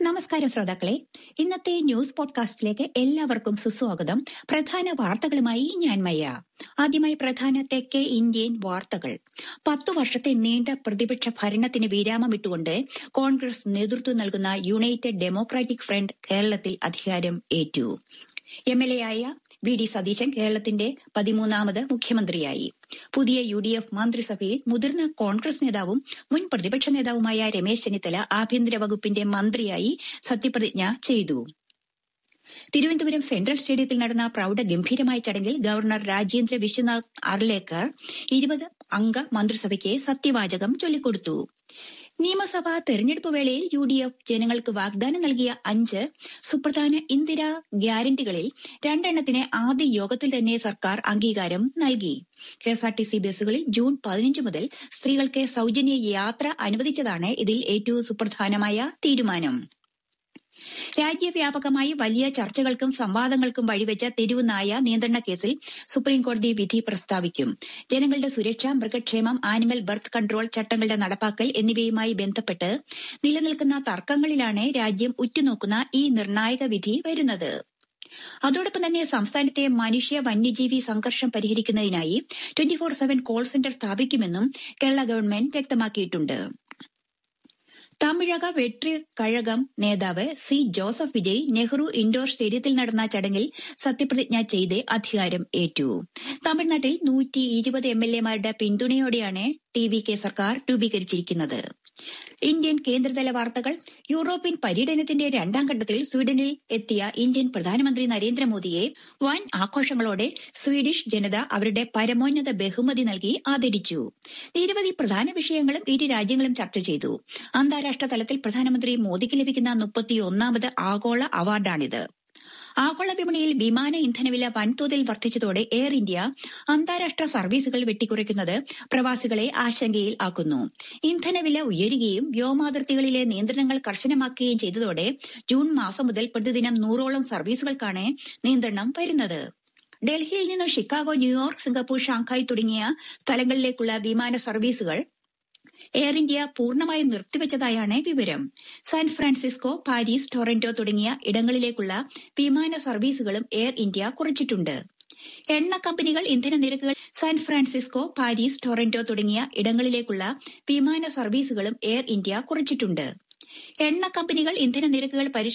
നമസ്കാരം ശ്രോതാക്കളെ ഇന്നത്തെ ന്യൂസ് പോഡ്കാസ്റ്റിലേക്ക് എല്ലാവർക്കും സുസ്വാഗതം പ്രധാന വാർത്തകളുമായി ഞാൻ മയ്യ ആദ്യമായി പ്രധാന തെക്കേ ഇന്ത്യൻ വാർത്തകൾ പത്തു വർഷത്തെ നീണ്ട പ്രതിപക്ഷ ഭരണത്തിന് വിരാമമിട്ടുകൊണ്ട് കോൺഗ്രസ് നേതൃത്വം നൽകുന്ന യുണൈറ്റഡ് ഡെമോക്രാറ്റിക് ഫ്രണ്ട് കേരളത്തിൽ അധികാരം ഏറ്റു എം എൽ എ ആയ വി ഡി സതീശൻ കേരളത്തിന്റെ പതിമൂന്നാമത് മുഖ്യമന്ത്രിയായി പുതിയ യു ഡി എഫ് മന്ത്രിസഭയിൽ മുതിർന്ന കോൺഗ്രസ് നേതാവും മുൻ പ്രതിപക്ഷ നേതാവുമായ രമേശ് ചെന്നിത്തല ആഭ്യന്തര വകുപ്പിന്റെ മന്ത്രിയായി സത്യപ്രതിജ്ഞ ചെയ്തു തിരുവനന്തപുരം സെൻട്രൽ സ്റ്റേഡിയത്തിൽ നടന്ന പ്രൌഢഗംഭീരമായ ചടങ്ങിൽ ഗവർണർ രാജേന്ദ്ര വിശ്വനാഥ് അർലേക്കർ ഇരുപത് അംഗ മന്ത്രിസഭയ്ക്ക് സത്യവാചകം ചൊല്ലിക്കൊടുത്തു നിയമസഭാ തെരഞ്ഞെടുപ്പ് വേളയിൽ യു ഡി എഫ് ജനങ്ങൾക്ക് വാഗ്ദാനം നൽകിയ അഞ്ച് സുപ്രധാന ഇന്ദിരാ ഗ്യാരണ്ടികളിൽ രണ്ടെണ്ണത്തിന് ആദ്യ യോഗത്തിൽ തന്നെ സർക്കാർ അംഗീകാരം നൽകി കെഎസ്ആർടിസി ബസ്സുകളിൽ ജൂൺ പതിനഞ്ച് മുതൽ സ്ത്രീകൾക്ക് സൌജന്യ യാത്ര അനുവദിച്ചതാണ് ഇതിൽ ഏറ്റവും സുപ്രധാനമായ തീരുമാനം രാജ്യവ്യാപകമായി വലിയ ചർച്ചകൾക്കും സംവാദങ്ങൾക്കും വഴിവെച്ച തെരുവ് നായ നിയന്ത്രണ കേസിൽ സുപ്രീംകോടതി വിധി പ്രസ്താവിക്കും ജനങ്ങളുടെ സുരക്ഷ മൃഗക്ഷേമം ആനിമൽ ബർത്ത് കൺട്രോൾ ചട്ടങ്ങളുടെ നടപ്പാക്കൽ എന്നിവയുമായി ബന്ധപ്പെട്ട് നിലനിൽക്കുന്ന തർക്കങ്ങളിലാണ് രാജ്യം ഉറ്റുനോക്കുന്ന ഈ നിർണായക വിധി വരുന്നത് അതോടൊപ്പം തന്നെ സംസ്ഥാനത്തെ മനുഷ്യ വന്യജീവി സംഘർഷം പരിഹരിക്കുന്നതിനായി twenty four seven call centre സ്ഥാപിക്കുമെന്നും കേരള ഗവൺമെന്റ് വ്യക്തമാക്കിയിട്ടുണ്ട് തമിഴക വെട്രി കഴകം നേതാവ് സി ജോസഫ് വിജയ് നെഹ്റു ഇൻഡോർ സ്റ്റേഡിയത്തിൽ നടന്ന ചടങ്ങിൽ സത്യപ്രതിജ്ഞ ചെയ്ത് അധികാരം ഏറ്റു തമിഴ്നാട്ടിൽ നൂറ്റി ഇരുപത് എം എൽ എമാരുടെ പിന്തുണയോടെയാണ് ടി വി കെ സർക്കാർ രൂപീകരിച്ചിരിക്കുന്നത് ഇന്ത്യൻ കേന്ദ്രതല വാർത്തകൾ യൂറോപ്യൻ പര്യടനത്തിന്റെ രണ്ടാം ഘട്ടത്തിൽ സ്വീഡനിൽ എത്തിയ ഇന്ത്യൻ പ്രധാനമന്ത്രി നരേന്ദ്രമോദിയെ വൻ ആഘോഷങ്ങളോടെ സ്വീഡിഷ് ജനത അവരുടെ പരമോന്നത ബഹുമതി നൽകി ആദരിച്ചു നിരവധി പ്രധാന വിഷയങ്ങളും ഇരു രാജ്യങ്ങളും ചർച്ച ചെയ്തു അന്താരാഷ്ട്ര തലത്തിൽ പ്രധാനമന്ത്രി മോദിക്ക് ലഭിക്കുന്ന മുപ്പത്തിയൊന്നാമത് ആഗോള അവാർഡാണിത് ആഗോള വിപണിയിൽ വിമാന ഇന്ധനവില വൻതോതിൽ വർദ്ധിച്ചതോടെ എയർ ഇന്ത്യ അന്താരാഷ്ട്ര സർവീസുകൾ വെട്ടിക്കുറയ്ക്കുന്നത് പ്രവാസികളെ ആശങ്കയിൽ ആക്കുന്നു ഇന്ധനവില ഉയരുകയും വ്യോമാതിർത്തികളിലെ നിയന്ത്രണങ്ങൾ കർശനമാക്കുകയും ചെയ്തതോടെ ജൂൺ മാസം മുതൽ പ്രതിദിനം നൂറോളം സർവീസുകൾക്കാണ് നിയന്ത്രണം വരുന്നത് ഡൽഹിയിൽ നിന്ന് ഷിക്കാഗോ ന്യൂയോർക്ക് സിംഗപ്പൂർ ഷാങ്ഹായ് തുടങ്ങിയ സ്ഥലങ്ങളിലേക്കുള്ള വിമാന സർവീസുകൾ എയർ ഇന്ത്യ പൂർണ്ണമായും നിർത്തിവച്ചതായാണ് വിവരം സാൻ ഫ്രാൻസിസ്കോ പാരീസ് ടൊറന്റോ തുടങ്ങിയ ഇടങ്ങളിലേക്കുള്ള വിമാന സർവീസുകളും എയർ ഇന്ത്യ കുറച്ചിട്ടുണ്ട് എണ്ണ കമ്പനികൾ ഇന്ധന നിരക്കുകൾ സാൻ ഫ്രാൻസിസ്കോ പാരീസ് ടൊറന്റോ തുടങ്ങിയ ഇടങ്ങളിലേക്കുള്ള വിമാന സർവീസുകളും എയർ ഇന്ത്യ കുറച്ചിട്ടുണ്ട് എണ്ണ കമ്പനികൾ ഇന്ധന നിരക്കുകൾ